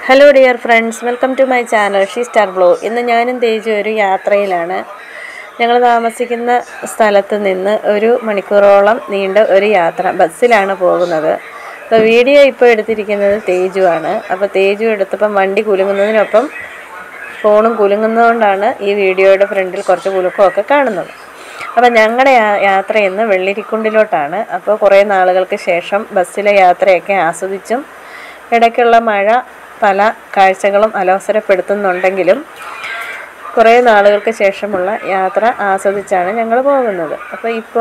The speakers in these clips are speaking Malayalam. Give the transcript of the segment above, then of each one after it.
Hello dear friends welcome to my channel she star ബ്ലോ ഇന്ന് ഞാനും തേജു ഒരു യാത്രയിലാണ് ഞങ്ങൾ താമസിക്കുന്ന സ്ഥലത്ത് നിന്ന് ഒരു മണിക്കൂറോളം നീണ്ട ഒരു യാത്ര ബസ്സിലാണ് പോകുന്നത് അപ്പോൾ വീഡിയോ ഇപ്പോൾ എടുത്തിരിക്കുന്നത് തേജു ആണ് അപ്പോൾ തേജു എടുത്തപ്പം വണ്ടി കുലുങ്ങുന്നതിനൊപ്പം ഫോണും കുലുങ്ങുന്നതുകൊണ്ടാണ് ഈ വീഡിയോയുടെ ഫ്രണ്ടിൽ കുറച്ച് കുലുക്കമൊക്കെ കാണുന്നത് അപ്പോൾ ഞങ്ങളുടെ യാ- യാത്ര ഇന്ന് വെള്ളിരിക്കുണ്ടിലോട്ടാണ് അപ്പോൾ കുറേ നാളുകൾക്ക് ശേഷം ബസ്സിലെ യാത്രയൊക്കെ ആസ്വദിച്ചും ഇടയ്ക്കുള്ള മഴ പല കാഴ്ചകളും അലോസരപ്പെടുത്തുന്നുണ്ടെങ്കിലും കുറേ നാളുകൾക്ക് ശേഷമുള്ള യാത്ര ആസ്വദിച്ചാണ് ഞങ്ങൾ പോകുന്നത് അപ്പോൾ ഇപ്പോൾ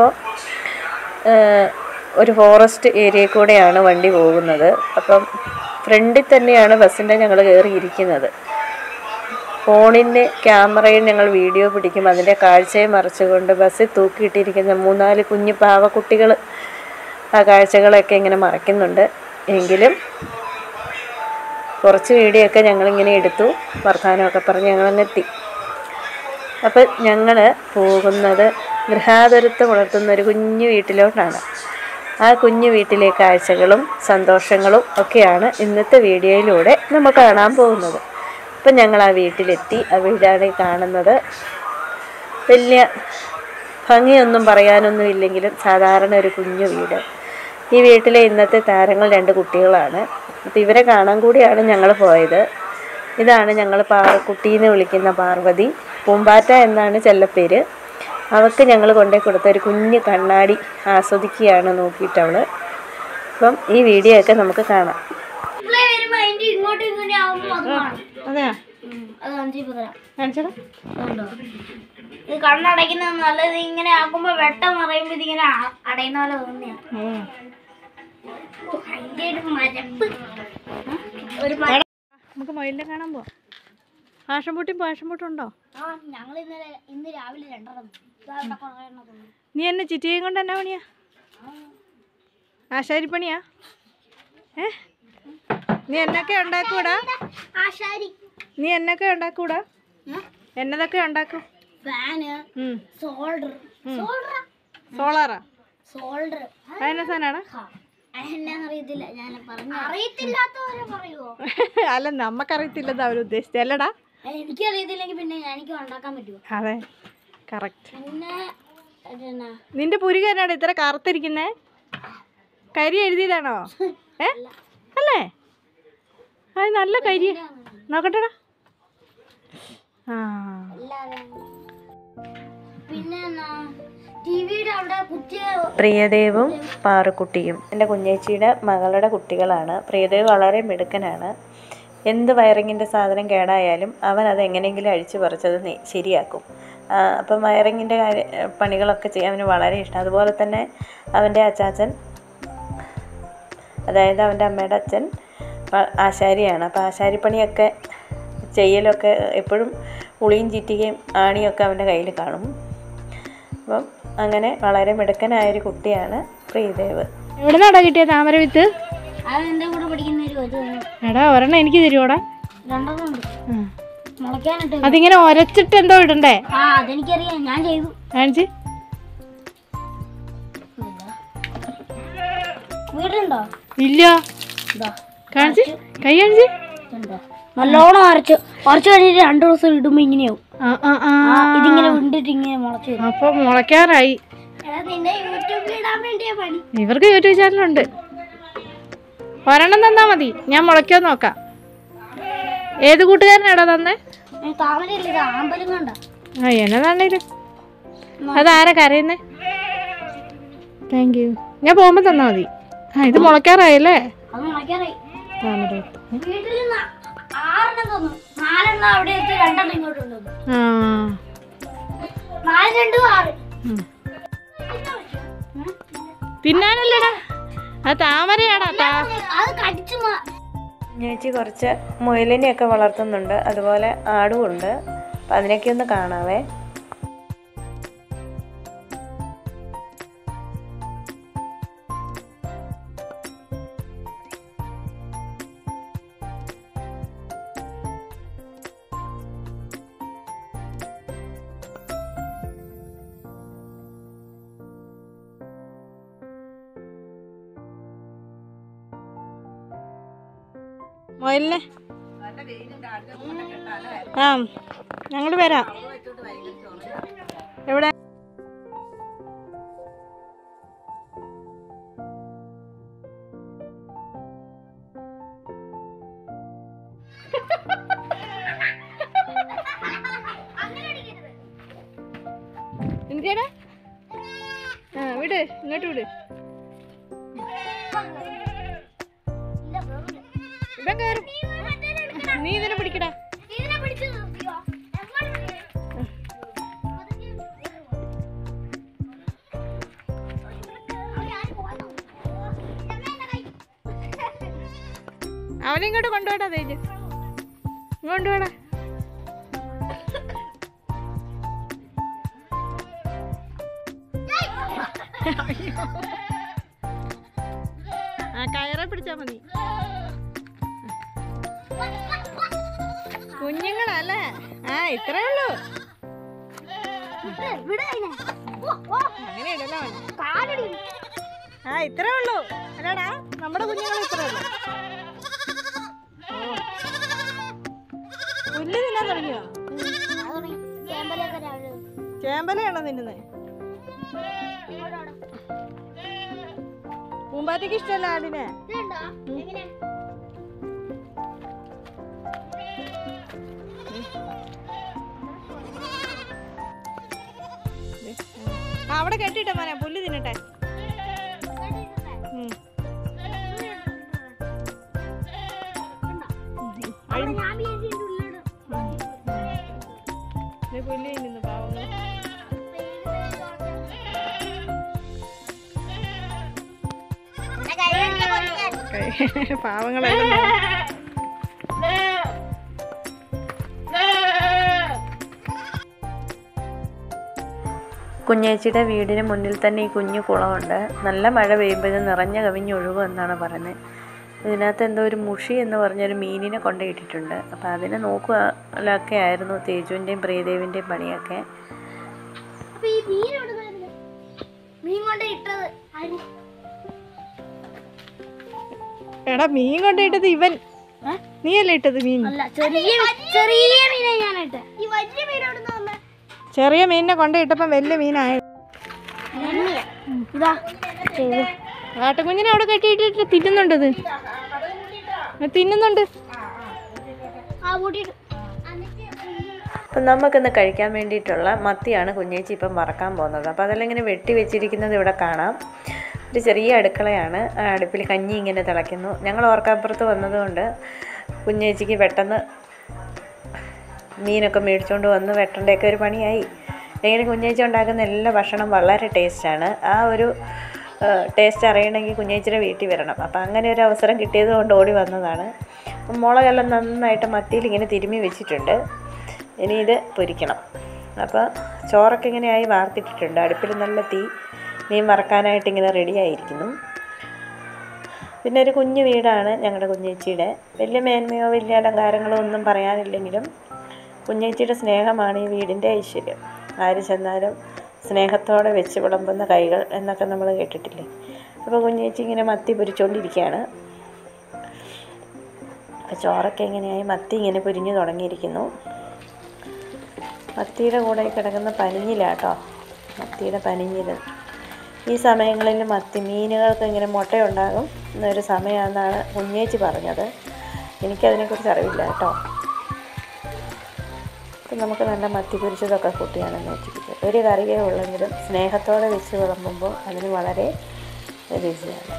ഒരു ഫോറസ്റ്റ് ഏരിയയിൽ കൂടെയാണ് വണ്ടി പോകുന്നത് അപ്പം ഫ്രണ്ടിൽ തന്നെയാണ് ബസ്സിൻ്റെ ഞങ്ങൾ കയറിയിരിക്കുന്നത് ഫോണിൻ്റെ ക്യാമറയിൽ ഞങ്ങൾ വീഡിയോ പിടിക്കും അതിൻ്റെ കാഴ്ചയെ മറച്ചുകൊണ്ട് ബസ്സിൽ തൂക്കിയിട്ടിരിക്കുന്ന മൂന്നാല് കുഞ്ഞു പാവക്കുട്ടികൾ ആ കാഴ്ചകളൊക്കെ ഇങ്ങനെ മറയ്ക്കുന്നുണ്ട് എങ്കിലും കുറച്ച് വീഡിയോ ഒക്കെ ഞങ്ങളിങ്ങനെ എടുത്തു വർത്തമാനമൊക്കെ പറഞ്ഞ് ഞങ്ങളങ്ങ് എത്തി അപ്പോൾ ഞങ്ങൾ പോകുന്നത് ഗൃഹാതുരത്ത് വളർത്തുന്ന ഒരു കുഞ്ഞു വീട്ടിലോട്ടാണ് ആ കുഞ്ഞു വീട്ടിലെ കാഴ്ചകളും സന്തോഷങ്ങളും ഒക്കെയാണ് ഇന്നത്തെ വീഡിയോയിലൂടെ നമ്മൾ കാണാൻ പോകുന്നത് അപ്പം ഞങ്ങൾ ആ വീട്ടിലെത്തി ആ വീടാണ് ഈ കാണുന്നത് വലിയ ഭംഗിയൊന്നും പറയാനൊന്നും ഇല്ലെങ്കിലും സാധാരണ ഒരു കുഞ്ഞു വീട് ഈ വീട്ടിലെ ഇന്നത്തെ താരങ്ങൾ രണ്ട് കുട്ടികളാണ് അപ്പോൾ ഇവരെ കാണാൻ കൂടിയാണ് ഞങ്ങൾ പോയത് ഇതാണ് ഞങ്ങൾ പാറക്കുട്ടി എന്ന് വിളിക്കുന്ന പാർവതി പൂമ്പാറ്റ എന്നാണ് ചെല്ലപ്പേര് അവൾക്ക് ഞങ്ങൾ കൊണ്ടേ കൊടുത്ത ഒരു കുഞ്ഞ് കണ്ണാടി ആസ്വദിക്കുകയാണ് നോക്കിയിട്ട് അവള് അപ്പം ഈ വീഡിയോ ഒക്കെ നമുക്ക് കാണാം ഡിസ്പ്ലേ വരുമ്പോ അതിന്റെ ഇങ്ങോട്ടും ഇങ്ങോട്ടും ആവുമ്പോ അത് കാണും അതെയാ ഉം, അത് കാണിച്ചു തരാം കാണിച്ചടാ അതുകൊണ്ടോ? ഇത് കണ്ണടയ്ക്കുന്നത് നല്ലത് ഇങ്ങനെ ആക്കുമ്പോ വെട്ടം മറയുമ്പോ ഇതിങ്ങനെ അ- അടയുന്ന പോലെ തോന്നിയാ അതിന്റെ ഒരു മരപ്പ് ഉം, ഒരു മര- നമുക്ക് മൊയിലിനെ കാണാൻ പോവാം പാഷം പൂട്ടി പാഷം പൂട്ടുണ്ടോ ആ ഞങ്ങൾ ഇന്നലെ ഇന്ന് രാവിലെ രണ്ടെണ്ണം ഇതാ ഇവിടെ കുറേ എണ്ണം തോന്നി. നീ എന്നെ ചിറ്റിയും കൊണ്ട് എന്നാ പണിയാ ആശാരിപ്പണിയാ ഏ നീ എന്നൊക്കെ ഉണ്ടാക്കൂടാ ആശാരി നീ എന്നൊക്കെ ഉണ്ടാക്കൂടാ എന്നതൊക്കെ ഉണ്ടാക്കും ഫാന് ഉം. സോൾഡർ സോൾഡർ സോളാറാ സോൾഡർ അതിനെ സാധനമാണ് എന്നാന്നറിയത്തില്ല ഞാൻ പറഞ്ഞു അറിയത്തില്ലാത്തവരെ പറയുവോ അല്ല നമുക്കറിയത്തില്ലെന്ന് അവർ ഉദ്ദേശിച്ചത് അല്ലടാ എനിക്കറിയത്തില്ലെങ്കിൽ പിന്നെ എനിക്ക് ഉണ്ടാക്കാൻ പറ്റുമോ അതെ കറക്റ്റ് പിന്നെ എന്നാ നിന്റെ പുരുക എന്നാണ് ഇത്ര കറുത്തിരിക്കുന്നേ കരി എഴുതിയതാണോ ഏ അല്ലേ അത് നല്ല കരി നോക്കട്ടെടാ ആ അല്ലാതെ പിന്നെ എന്നാ ടി വിയുടെ അവിടെ കുറ്റിയ പ്രിയദേവും പാറുക്കുട്ടിയും എൻ്റെ കുഞ്ഞേച്ചിയുടെ മകളുടെ കുട്ടികളാണ് പ്രിയദേവ് വളരെ മിടുക്കനാണ് എന്ത് വയറിങ്ങിൻ്റെ സാധനം കേടായാലും അവൻ അത് എങ്ങനെയെങ്കിലും അഴിച്ചു പറിച്ചത് നെ- ശരിയാക്കും ആ, അപ്പം വയറിങ്ങിൻ്റെ കാര്യ പണികളൊക്കെ ചെയ്യാൻ അവന് വളരെ ഇഷ്ടം അതുപോലെ തന്നെ അവൻ്റെ അച്ചാച്ചൻ അതായത് അവൻ്റെ അമ്മയുടെ അച്ഛൻ പ- ആശാരിയാണ് അപ്പോൾ ആശാരിപ്പണിയൊക്കെ ചെയ്യലൊക്കെ എപ്പോഴും ഉളിയും ചീറ്റുകയും ആണിയൊക്കെ അവൻ്റെ കയ്യിൽ കാണും അപ്പം അങ്ങനെ വളരെ മിടുക്കനായൊരു കുട്ടിയാണ് പ്രീദേവ് എവിടെ നിന്നാടാ കിട്ടിയ താമര വിത്ത് അത് എൻ്റെ കൂടെ പഠിക്കുന്ന ഒരു ഒരു എടാ ഒരെണ്ണം എനിക്ക് തരുവോടാ രണ്ടെണ്ണം ഉണ്ട് മുളയ്ക്കാനിട്ട് അതിങ്ങനെ ഒരച്ചിട്ട് എന്തോ ഇടണ്ടേ ആ അതെനിക്കറിയാം ഞാൻ ചെയ്തു കാണിച്ച് വീടുണ്ടോ ഇല്ല ഇതാ കാണിച്ച് കൈ കാണിച്ച് ഇതുണ്ടോ? നല്ലോണം അരച്ചു അരച്ചു കഴിഞ്ഞിട്ട് രണ്ടു ദിവസം ഇടുമ്പോ ഇങ്ങനെയാവും ആ ആ ആ ആ, ഇതിങ്ങനെ വിണ്ടിട്ട് ഇങ്ങനെ മുളച്ചു വരും അപ്പൊ മുളയ്ക്കാറായി നിന്റെ യൂട്യൂബിൽ ഇടാൻ വേണ്ടിയാ പണി ഇവർക്ക് യൂട്യൂബ് ചാനലുണ്ട് ഒരെണ്ണം തന്നാ മതി ഞാൻ മുളയ്ക്കാൻ നോക്കാം ഏത് കൂട്ടുകാരനാടാ തന്നേ താമരയില്ല ഇത് ആമ്പലും കണ്ട ആ എന്നതാണേലും അതാരാ കരയുന്നേ താങ്ക് യു ഞാൻ പോകുമ്പോൾ തന്നാ മതി ആ ഇത് മുളയ്ക്കാറായല്ലേ അത് മുളയ്ക്കാറായി താമര വിത്ത്. വീട്ടിൽ നിന്ന് ആറെണ്ണം തന്നു നാലെണ്ണം അവിടെ എത്തി രണ്ടെണ്ണം ഇങ്ങോട്ട് കൊണ്ടുവന്നു ആ നാല് രണ്ടും ആറ് ഉം. തിന്നാനല്ലടാ അത് താമരയാടാ താ അത് കടിച്ചു മാ- ചേച്ചി കുറച്ച് മുയലിനെയൊക്കെ വളർത്തുന്നുണ്ട് അതുപോലെ ആടും ഉണ്ട് അപ്പം അതിനൊക്കെ ഒന്ന് കാണാവേ മുയലിനെ ആ ഞങ്ങൾ വരാം എവിടെ എന്തിനാ ആ വിട് ഇങ്ങോട്ട് വിട് ഇവൻ കയറും നീ ഇതിനെ പിടിക്കടാ ഇതിനെ പിടിച്ചു നിർത്തിയോ അവനെ ഇങ്ങോട്ട് കൊണ്ടുപോടാ തേജ് ഇങ്ങോട്ട് വേടാ ആ കയറെ പിടിച്ചാ മതി കുഞ്ഞുങ്ങളല്ലേ ആ ഇത്രേ ഉള്ളൂ അങ്ങനെയല്ലല്ലോ അവൻ. കാലടി ആ ഇത്രേ ഉള്ളൂ അല്ലടാ നമ്മുടെ കുഞ്ഞുങ്ങൾ ഇത്രേ ഉള്ളൂ ഓ. പുല്ല് തിന്നാൻ തുടങ്ങിയോ ചേമ്പലൊക്കെ രാവിലെ ചേമ്പലയാണോ തിന്നുന്നത് പൂമ്പാറ്റയ്ക്ക് ഇഷ്ടമല്ല ആടിനെ ഇതുണ്ടോ എങ്ങനെ ആ അവിടെ കെട്ടിട്ടെ മോനെ പുല്ല് തിന്നട്ടെ ഉം. അവിടെ ഞാൻ വിചാരിച്ചു ഉള്ളിടും ഇത് പുല്ല് തിന്നുന്നു പാവങ്ങൾ പാവങ്ങളെല്ലാം കുഞ്ഞേച്ചിയുടെ വീടിന് മുന്നിൽ തന്നെ ഈ കുഞ്ഞു കുളമുണ്ട് നല്ല മഴ പെയ്യുമ്പോൾ ഇത് നിറഞ്ഞ കവിഞ്ഞൊഴുകും എന്നാണ് പറയുന്നത് ഇതിനകത്ത് എന്തോ ഒരു മുഷി എന്ന് പറഞ്ഞൊരു മീനിനെ കൊണ്ടുപോയിട്ടിട്ടുണ്ട് അപ്പോൾ അതിനെ നോക്കുകയൊക്കെ ആയിരുന്നു തേജുവിൻ്റെയും പ്രിയദേവിൻ്റെയും പണിയൊക്കെ അപ്പൊ ഈ മീൻ എവിടെ നിന്നായിരുന്നു? മീൻ കൊണ്ട് ഇട്ടത് ആര്? എടാ മീൻ കൊണ്ടിട്ടത് ഇവൻ ഏ? നീയല്ലേ ഇട്ടത് മീൻ അല്ല ചെറിയ ചെറിയ മീനെ ഞാൻ ഇട്ട് ഈ വലിയ മീൻ എവിടെ നിന്ന് വന്നേ ചെറിയ മീനിനെ കൊണ്ടിട്ടപ്പം വലിയ മീനായ നന്ദിയാ. ഇതാ ചെയ്ത് ആട്ടുകുഞ്ഞിനെ അവിടെ കെട്ടിയിട്ടിട്ട് തിന്നുന്നുണ്ട് ഇത് ഇത് തിന്നുന്നുണ്ട് ആ കൂട്ടിയിട്ട് അപ്പം നമുക്കിന്ന് കഴിക്കാൻ വേണ്ടിയിട്ടുള്ള മത്തിയാണ് കുഞ്ഞേച്ചി ഇപ്പം വറക്കാൻ പോകുന്നത് അപ്പോൾ അതെല്ലാം ഇങ്ങനെ വെട്ടി വെച്ചിരിക്കുന്നത് ഇവിടെ കാണാം ഒരു ചെറിയ അടുക്കളയാണ് ആ അടുപ്പിൽ കഞ്ഞി ഇങ്ങനെ തിളയ്ക്കുന്നു ഞങ്ങൾ ഓർക്കാപ്പുറത്ത് വന്നതുകൊണ്ട് കുഞ്ഞേച്ചിക്ക് പെട്ടെന്ന് മീനൊക്കെ മേടിച്ചുകൊണ്ട് വന്ന് വെട്ടേണ്ടയൊക്കെ ഒരു പണിയായി എങ്ങനെ കുഞ്ഞേച്ചി ഉണ്ടാക്കുന്ന എല്ലാ ഭക്ഷണം വളരെ ടേസ്റ്റാണ് ആ ഒരു ടേസ്റ്റ് അറിയണമെങ്കിൽ കുഞ്ഞേച്ചിയുടെ വീട്ടിൽ വരണം അപ്പോൾ അങ്ങനെ ഒരു അവസരം കിട്ടിയത് കൊണ്ട് ഓടി വന്നതാണ് മുളകെല്ലാം നന്നായിട്ട് മത്തിയിൽ ഇങ്ങനെ തിരുമ്മി വെച്ചിട്ടുണ്ട് ഇനി ഇത് പൊരിക്കണം അപ്പോൾ ചോറൊക്കെ ഇങ്ങനെയായി വാർത്തിട്ടിട്ടുണ്ട് അടുപ്പിൽ നല്ല തീ മീൻ വറക്കാനായിട്ട് ഇങ്ങനെ റെഡി ആയിരിക്കുന്നു പിന്നെ ഒരു കുഞ്ഞു വീടാണ് ഞങ്ങളുടെ കുഞ്ഞേച്ചിയുടെ വലിയ മേന്മയോ വലിയ അലങ്കാരങ്ങളോ ഒന്നും പറയാനില്ലെങ്കിലും കുഞ്ഞേച്ചിയുടെ സ്നേഹമാണ് ഈ വീടിൻ്റെ ഐശ്വര്യം ആര് ചെന്നാലും സ്നേഹത്തോടെ വെച്ച് വിളമ്പുന്ന കൈകൾ എന്നൊക്കെ നമ്മൾ കേട്ടിട്ടില്ലേ അപ്പോൾ കുഞ്ഞേച്ചി ഇങ്ങനെ മത്തി പൊരിച്ചുകൊണ്ടിരിക്കുകയാണ് അപ്പോൾ ചോറൊക്കെ എങ്ങനെയായി മത്തി ഇങ്ങനെ പൊരിഞ്ഞു തുടങ്ങിയിരിക്കുന്നു മത്തിയുടെ കൂടെ കിടക്കുന്ന പനിഞ്ഞിലാട്ടോ മത്തിയുടെ പനിഞ്ഞിൽ ഈ സമയങ്ങളിൽ മത്തി മീനുകൾക്ക് ഇങ്ങനെ മുട്ടയുണ്ടാകും എന്നൊരു സമയമെന്നാണ് കുഞ്ഞേച്ചി പറഞ്ഞത് എനിക്കതിനെക്കുറിച്ച് അറിവില്ല കേട്ടോ അപ്പം നമുക്ക് നല്ല മത്തി പൊരിച്ചതൊക്കെ കൂട്ടിയാണെന്ന് വെച്ചിരിക്കുക ഒരു കറിയേ ഉള്ളെങ്കിലും സ്നേഹത്തോടെ വെച്ച് വിളമ്പുമ്പോൾ അതിന് വളരെ രുചിയാണ്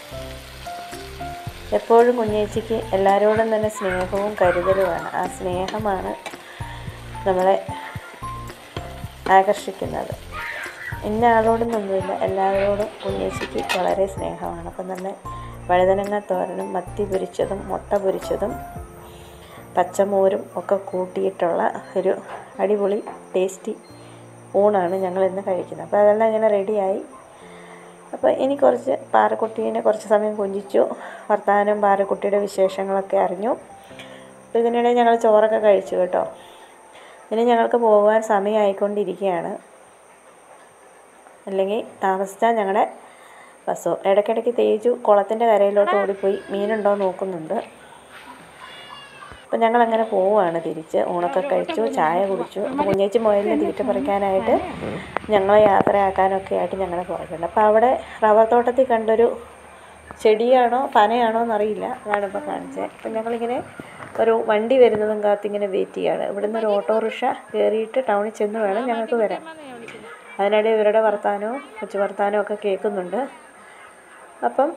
എപ്പോഴും കുഞ്ഞേച്ചിക്ക് എല്ലാവരോടും തന്നെ സ്നേഹവും കരുതലുമാണ് ആ സ്നേഹമാണ് നമ്മളെ ആകർഷിക്കുന്നത് ഇന്ന ആളോടൊന്നൊന്നുമില്ല എല്ലാവരോടും കുഞ്ഞേച്ചിക്ക് വളരെ സ്നേഹമാണ് അപ്പം നല്ല വഴുതനങ്ങ തോരനും മത്തി പൊരിച്ചതും മുട്ട പൊരിച്ചതും പച്ചമോരും ഒക്കെ കൂട്ടിയിട്ടുള്ള ഒരു അടിപൊളി ടേസ്റ്റി ഊണാണ് ഞങ്ങൾ ഇന്ന് കഴിക്കുന്നത് അപ്പോൾ അതെല്ലാം ഇങ്ങനെ റെഡിയായി അപ്പോൾ ഇനി കുറച്ച് പാറക്കുട്ടീനെ കുറച്ച് സമയം കൊഞ്ചിച്ചു വർത്തമാനം പാറക്കുട്ടിയുടെ വിശേഷങ്ങളൊക്കെ അറിഞ്ഞു അപ്പോൾ ഇതിനിടെ ഞങ്ങൾ ചോറൊക്കെ കഴിച്ചു കേട്ടോ ഇനി ഞങ്ങൾക്ക് പോകാൻ സമയമായിക്കൊണ്ടിരിക്കുകയാണ് അല്ലെങ്കിൽ താമസിച്ചാൽ ഞങ്ങളുടെ ബസ്സോ ഇടയ്ക്കിടയ്ക്ക് തേജു കുളത്തിൻ്റെ കരയിലോട്ട് ഓടിപ്പോയി മീനുണ്ടോ നോക്കുന്നുണ്ട് അപ്പോൾ അപ്പം ഞങ്ങളങ്ങനെ പോവുകയാണ് തിരിച്ച് ഊണൊക്കെ കഴിച്ചു ചായ കുടിച്ചു അപ്പോൾ കുഞ്ഞേച്ചി മുയലിന് തീറ്റ പറിക്കാനായിട്ട് ഞങ്ങളെ യാത്രയാക്കാനൊക്കെ ആയിട്ട് ഞങ്ങളെ പുറകുണ്ട് അപ്പോൾ അവിടെ റബ്ബർ തോട്ടത്തിൽ കണ്ടൊരു ചെടിയാണോ പനയാണോ എന്നറിയില്ല അതാണ് ഇപ്പോൾ കാണിച്ചത് അപ്പം ഞങ്ങളിങ്ങനെ ഒരു വണ്ടി വരുന്നതും കാത്തിങ്ങനെ വെയിറ്റ് ചെയ്യാണ് ഇവിടുന്ന് ഒരു ഓട്ടോറിക്ഷ കയറിയിട്ട് ടൗണിൽ ചെന്ന് വേണം ഞങ്ങൾക്ക് വരാൻ അതിനിടെ ഇവരുടെ വർത്തമാനവും കൊച്ചു വർത്തമാനവും ഒക്കെ കേൾക്കുന്നുണ്ട് അപ്പം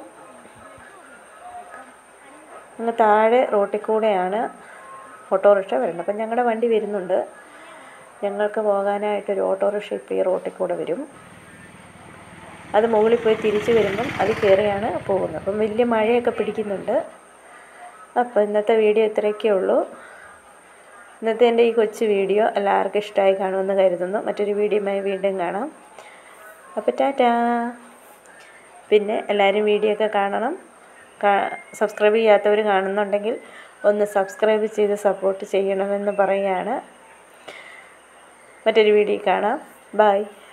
അങ്ങ് താഴെ റോട്ടിൽ കൂടെയാണ് ഓട്ടോറിക്ഷ വരുന്നത് അപ്പം ഞങ്ങളുടെ വണ്ടി വരുന്നുണ്ട് ഞങ്ങൾക്ക് പോകാനായിട്ടൊരു ഓട്ടോറിക്ഷ ഇപ്പോൾ ഈ റോട്ടിൽ കൂടെ വരും അത് മുകളിൽ പോയി തിരിച്ച് വരുമ്പം അത് കയറിയാണ് പോകുന്നത് അപ്പം വലിയ മഴയൊക്കെ പിടിക്കുന്നുണ്ട് അപ്പോൾ ഇന്നത്തെ വീഡിയോ ഇത്രയൊക്കെ ഉള്ളൂ ഇന്നത്തെ എൻ്റെ ഈ കൊച്ചു വീഡിയോ എല്ലാവർക്കും ഇഷ്ടമായി കാണുമെന്ന് കരുതുന്നു മറ്റൊരു വീഡിയോയുമായി വീണ്ടും കാണാം അപ്പോൾ ടാറ്റാ പിന്നെ എല്ലാവരും വീഡിയോ ഒക്കെ കാണണം സബ്സ്ക്രൈബ് ചെയ്യാത്തവർ കാണുന്നുണ്ടെങ്കിൽ ഒന്ന് സബ്സ്ക്രൈബ് ചെയ്ത് സപ്പോർട്ട് ചെയ്യണമെന്ന് പറയുകയാണ് മറ്റൊരു വീഡിയോ കാണാം ബായ്